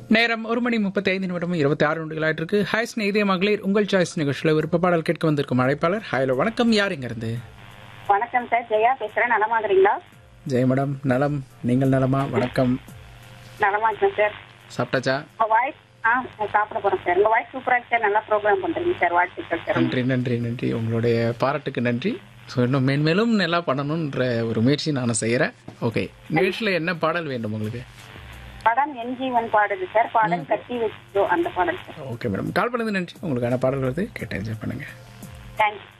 நேரம் ஒரு மணி முப்பத்தி ஐந்து நிமிடம் இருபத்தி ஆறு நிமிடங்களாயிட்டு இருக்கு ஹாய் ஸ்நேகிதே மகளிர் உங்கள் சாய்ஸ் நிகழ்ச்சியில் விருப்ப பாடல் கேட்க வந்திருக்கும் அழைப்பாளர் ஹாய்லோ வணக்கம் யார் இங்க இருந்து வணக்கம் சார் ஜெயா பேசுறேன் நலமா இருக்கிறீங்களா ஜெய மேடம் நலம் நீங்கள் நலமா வணக்கம் நலமா இருக்கேன் சார் சாப்பிட்டாச்சா உங்க வாய்ஸ் ஆ நான் சாப்பிட போறேன் சார் உங்க வாய்ஸ் சூப்பரா இருக்கு சார் நல்லா ப்ரோக்ராம் பண்றீங்க சார் வாழ்த்துக்கள் சார் நன்றி நன்றி நன்றி உங்களுடைய பாராட்டுக்கு நன்றி ஸோ இன்னும் மேன்மேலும் நல்லா பண்ணணுன்ற ஒரு முயற்சி நான் செய்கிறேன் ஓகே நிகழ்ச்சியில் என்ன பாடல் வேண்டும் உங்களுக்கு படம் என் ஜீவன் பாடுது சார் பாடல் கட்டி வச்சோ அந்த பாடல் சார் ஓகே மேடம் கால் பண்ணது நன்றி உங்களுக்கான பாடல் வருது கேட்டு என்ஜாய் பண்ணுங்கள் தேங்க்ஸ்